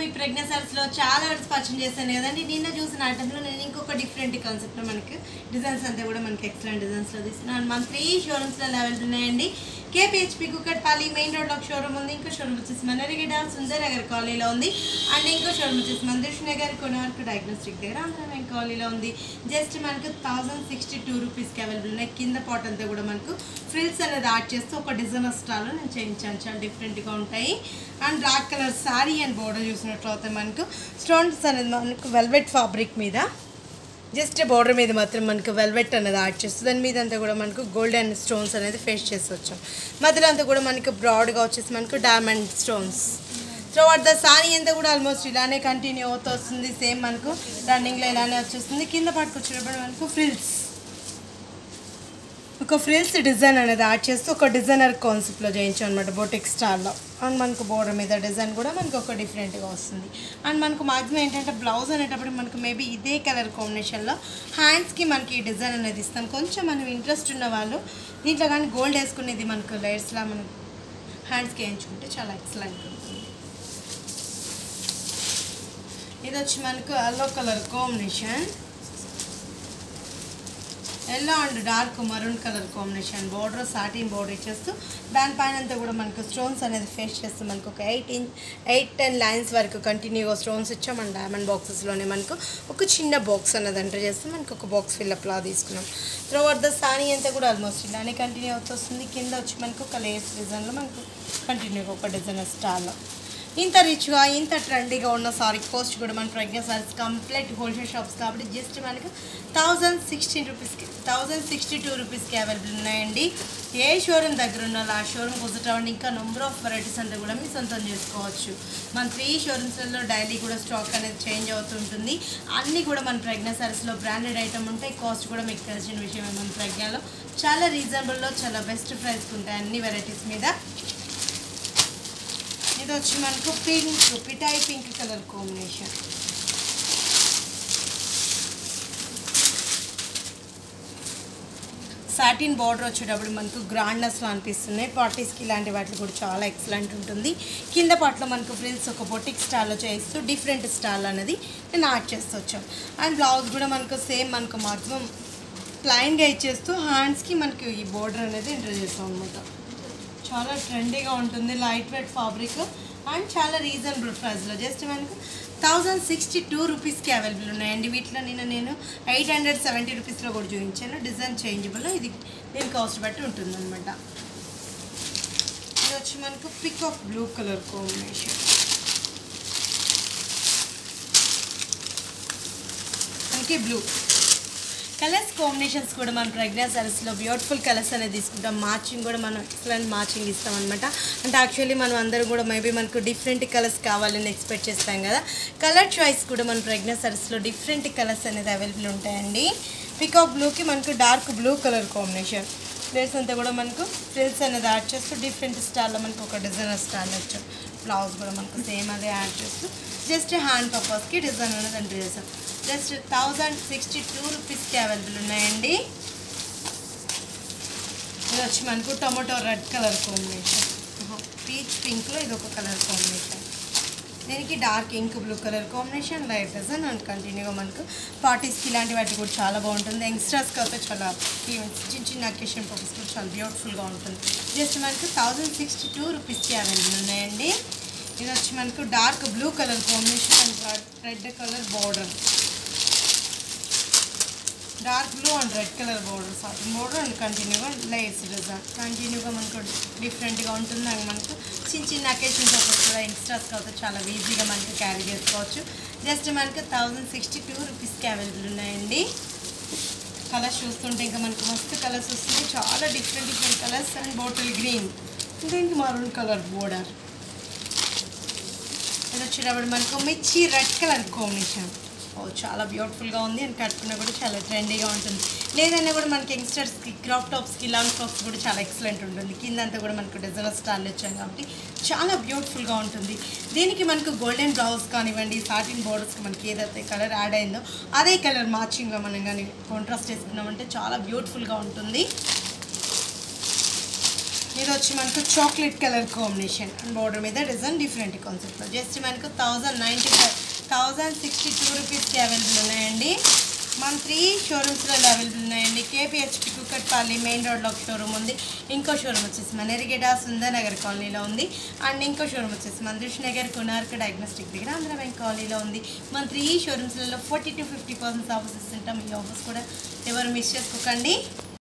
pregnancies లో చాలా words పరిచయం చేశాను కదండి నిన్న చూసిన ఐటమ్లో నేను ఇంకొక డిఫరెంట్ కాన్సెప్ట్ లో మనకి డిజైన్స్ అంతా కూడా మనకి ఎక్సలెంట్ డిజైన్స్ లో తీసుకున్నాను మన త్రీ షోరూమ్స్ లో అవైలబుల్ ఉన్నాయండి కేపీహెచ్పి కుక్కట్పల్లి మెయిన్ రోడ్ లో ఒక షోరూమ్ ఉంది ఇంకో షోరూమ్ వచ్చేసి మనరిగడ్డ సుందర్ నగర్ కాలనీలో ఉంది అండ్ ఇంకో షోరూమ్ వచ్చేసి మందిష్ నగర్ కొనవరకు డయాగ్నోస్టిక్ దగ్గర ఆంధ్ర కాలనీలో ఉంది జస్ట్ మనకు థౌసండ్ సిక్స్టీ టూ రూపీస్కి అవైలబుల్ ఉన్నాయి కింద పాట్ అంతా కూడా మనకు ఫ్రిల్స్ అనేది యాడ్ చేస్తూ ఒక డిజైనర్ స్టాల్లో నేను చేయించాను చాలా డిఫరెంట్గా ఉంటాయి and black colour sari and border చూసినట్లయితే మనకు స్టోన్స్ అనేది మనకు వెల్వెట్ ఫ్యాబ్రిక్ మీద జస్ట్ బోర్డర్ మీద మాత్రం మనకు వెల్వెట్ అనేది యాడ్ చేస్తుంది దాని మీద అంతా కూడా మనకు గోల్డెన్ స్టోన్స్ అనేది ఫేస్ చేసి వచ్చాం మధ్యలో అంతా కూడా మనకు బ్రాడ్గా వచ్చేసి మనకు diamond stones throughout the sari అంతా కూడా ఆల్మోస్ట్ ఇలానే కంటిన్యూ అవుతూ వస్తుంది సేమ్ మనకు రన్నింగ్లో ఇలానే వచ్చేస్తుంది కింద పట్టుకొచ్చినప్పుడు మనకు ఫ్రిల్స్ ఒక ఫ్రిల్స్ డిజైన్ అనేది యాడ్ చేస్తూ ఒక డిజైనర్ కాన్సెప్ట్లో చేయించాం అనమాట బొటిక్ స్టాల్లో అండ్ మనకు బోర్డర్ మీద డిజైన్ కూడా మనకు ఒక డిఫరెంట్గా వస్తుంది అండ్ మనకు మాక్సిమం ఏంటంటే బ్లౌజ్ అనేటప్పుడు మనకు మేబీ ఇదే కలర్ కాంబినేషన్లో హ్యాండ్స్కి మనకి ఈ డిజైన్ అనేది ఇస్తాం కొంచెం మనం ఇంట్రెస్ట్ ఉన్న వాళ్ళు దీంట్లో కానీ గోల్డ్ వేసుకునేది మనకు లేయర్స్లా మనం హ్యాండ్స్కి వేయించుకుంటే చాలా ఎక్సలెంట్ ఉంటుంది ఇది వచ్చి మనకు yellow colour combination yellow and dark maroon colour combination border satin border ఇచ్చేస్తూ దానిపైన అంతా కూడా మనకు స్టోన్స్ అనేది ఫేస్ చేస్తూ మనకు ఒక eight inch eight ten lines వరకు కంటిన్యూగా స్టోన్స్ ఇచ్చాం అండ్ డైమండ్ బాక్సెస్లోనే మనకు ఒక చిన్న బాక్స్ అనేది ఎంటర్ చేస్తే మనకు ఒక బాక్స్ ఫిల్అప్లా తీసుకున్నాం త్రోఅట్ ద సారీ అంతా కూడా ఆల్మోస్ట్ ఇలానే కంటిన్యూ అవుతూ వస్తుంది కింద వచ్చి మనకు ఒక లేస్ డిజైన్లో మనకు కంటిన్యూగా ఒక డిజైన్ స్టాల్లో ఇంత రిచ్గా ఇంత ట్రెండీగా ఉన్న సారీ కాస్ట్ కూడా మన Pragna saris complete wholesale shops కాబట్టి జస్ట్ మనకు థౌజండ్ సిక్స్టీన్ రూపీస్కి థౌజండ్ సిక్స్టీ టూ రూపీస్కి అవైలబుల్ ఉన్నాయండి ఏ షోరూమ్ దగ్గర ఉన్న ఆ షోరూమ్ కుదరటం ఇంకా నెంబర్ ఆఫ్ వెరైటీస్ అంతా కూడా మీ సొంతం చేసుకోవచ్చు మన త్రీ షోరూమ్స్లలో డైలీ కూడా స్టాక్ అనేది చేంజ్ అవుతుంటుంది అన్నీ కూడా మన ప్రజ్ఞ సారీస్లో బ్రాండెడ్ ఐటమ్ ఉంటాయి కాస్ట్ కూడా మీకు తెలిసిన విషయమే మన ప్రజ్ఞలో చాలా రీజనబుల్లో చాలా బెస్ట్ ప్రైస్కి ఉంటాయి అన్ని వెరైటీస్ మీద ఇది వచ్చి మనకు పింక్ పిటాయి pink colour combination satin border వచ్చేటప్పుడు మనకు గ్రాండ్నెస్లో అనిపిస్తున్నాయి పార్టీస్కి ఇలాంటి వాటిలో కూడా చాలా ఎక్సలెంట్ ఉంటుంది కింద పాటలో మనకు ఫ్రిల్స్ ఒక బొటిక్ స్టైల్లో చేస్తూ డిఫరెంట్ స్టైల్ అనేది నేను యాడ్ చేస్తూ వచ్చాం అండ్ బ్లౌజ్ కూడా మనకు సేమ్ మనకు మాక్సిమం ప్లైన్గా ఇచ్చేస్తూ హ్యాండ్స్కి మనకి ఈ బోర్డర్ అనేది ఎంటర్ చేస్తాం అనమాట చాలా ట్రెండీగా ఉంటుంది లైట్ వెయిట్ ఫ్యాబ్రిక్ అండ్ చాలా రీజనబుల్ ప్రైస్లో జస్ట్ మనకు థౌజండ్ సిక్స్టీ టూ రూపీస్కి అవైలబుల్ ఉన్నాయండి వీటిలో నేను నేను ఎయిట్ హండ్రెడ్ సెవెంటీ రూపీస్లో కూడా చూపించాను డిజైన్ చేంజబుల్ ఇది దీని కాస్ట్ బట్టి ఉంటుందన్నమాట ఇది వచ్చి మనకు peacock blue colour combination మనకి బ్లూ కలర్స్ కాంబినేషన్స్ కూడా మనం ప్రెగ్నెంట్ సారీస్లో బ్యూటిఫుల్ కలర్స్ అనేది తీసుకుంటాం మార్చింగ్ కూడా మనం ఎక్సలెంట్ మార్చింగ్ ఇస్తాం అనమాట అంటే యాక్చువల్లీ మనం అందరం కూడా మేబీ మనకు డిఫరెంట్ కలర్స్ కావాలని ఎక్స్పెక్ట్ చేస్తాం కదా కలర్ చాయిస్ కూడా మన ప్రెగ్నెంట్ సారీస్లో డిఫరెంట్ కలర్స్ అనేది అవైలబుల్ ఉంటాయండి పికాక్ బ్లూకి మనకు dark blue colour combination place అంతా కూడా మనకు ఫ్రిల్స్ అనేది యాడ్ చేస్తూ డిఫరెంట్ స్టైల్లో మనకు ఒక డిజైనర్ స్టైల్ వచ్చాం బ్లౌజ్ కూడా మనకు సేమ్ అదే యాడ్ చేస్తూ జస్ట్ హ్యాండ్ పర్పస్కి డిజైన్ అనేది ఎంటర్ చేసాం జస్ట్ థౌజండ్ సిక్స్టీ టూ రూపీస్కి అవైలబుల్ ఉన్నాయండి ఇది వచ్చి మనకు tomato red colour combination peach పింక్లో ఇది ఒక కలర్ కాంబినేషన్ దీనికి dark ink blue colour combination light design and కంటిన్యూగా మనకు పార్టీస్కి ఇలాంటి వాటికి కూడా చాలా బాగుంటుంది యంగ్స్టర్స్కి అయితే చాలా ఈవెంట్స్ చిన్న చిన్న అకేషన్ పర్పస్ కూడా చాలా బ్యూటిఫుల్గా ఉంటుంది జస్ట్ మనకు థౌజండ్ సిక్స్టీ టూ రూపీస్కి అవైలబుల్ ఉన్నాయండి ఇది వచ్చి మనకు dark blue colour combination and red colour border dark blue and red colour border satin border and కంటిన్యూగా లేయర్స్ డిజైన్ కంటిన్యూగా మనకు డిఫరెంట్గా ఉంటుంది అండ్ మనకు చిన్న చిన్న అకేషన్స్ అప్పుడు కూడా యంగ్స్టర్స్కి అయితే చాలా ఈజీగా మనకి క్యారీ చేసుకోవచ్చు జస్ట్ మనకు థౌజండ్ సిక్స్టీ టూ రూపీస్కి అవైలబుల్ ఉన్నాయండి కలర్స్ చూస్తుంటే ఇంకా మనకు మస్తు కలర్స్ వస్తుంది చాలా different different colours and bottle green దీనికి మరూన్ కలర్ బోర్డర్ ఇది వచ్చేటప్పుడు మనకు మిర్చి రెడ్ కలర్ కాంబినేషన్ ఓ చాలా బ్యూటిఫుల్గా ఉంది అండ్ కట్టుకున్నా కూడా చాలా ట్రెండీగా ఉంటుంది లేదన్నా కూడా మనకి యంగ్స్టర్స్కి క్రాప్ టాప్స్కి లాంగ్ ఫ్రాక్స్ కూడా చాలా ఎక్సలెంట్ ఉంటుంది కిందంతా కూడా మనకు డిజైనర్ స్టాల్ వచ్చాం కాబట్టి చాలా బ్యూటిఫుల్గా ఉంటుంది దీనికి మనకు గోల్డెన్ బ్లౌజ్ కానివ్వండి సాటిన్ బోర్డర్స్కి మనకి ఏదైతే కలర్ యాడ్ అయిందో అదే కలర్ మ్యాచింగ్గా మనం కానీ కాంట్రాస్ట్ వేసుకున్నామంటే చాలా బ్యూటిఫుల్గా ఉంటుంది ఇది వచ్చి మనకు chocolate colour combination and border మీద డిజైన్ డిఫరెంట్ కాన్సెప్ట్లో జస్ట్ మనకు thousand ninety five thousand sixty two రూపీస్కి అవైలబుల్ ఉన్నాయండి మన త్రీ షోరూమ్స్లో అవైలబుల్ ఉన్నాయండి కేపీహెచ్పి కుక్కట్పల్లి మెయిన్ రోడ్లో ఒక షోరూమ్ ఉంది ఇంకో షోరూమ్ వచ్చేసి మన ఎరిగేట సుందరనగర్ కాలనీలో ఉంది అండ్ ఇంకో షోరూమ్ వచ్చేసి మన నగర్ కునార్క్ డయాగ్నోస్టిక్ దగ్గర ఆంధ్ర బ్యాంక్ కాలనీలో ఉంది మన త్రీ షోరూమ్స్లలో forty to fifty percent offers ఇస్తుంటాం ఈ ఆఫర్స్ కూడా ఎవరు మిస్ చేసుకోకండి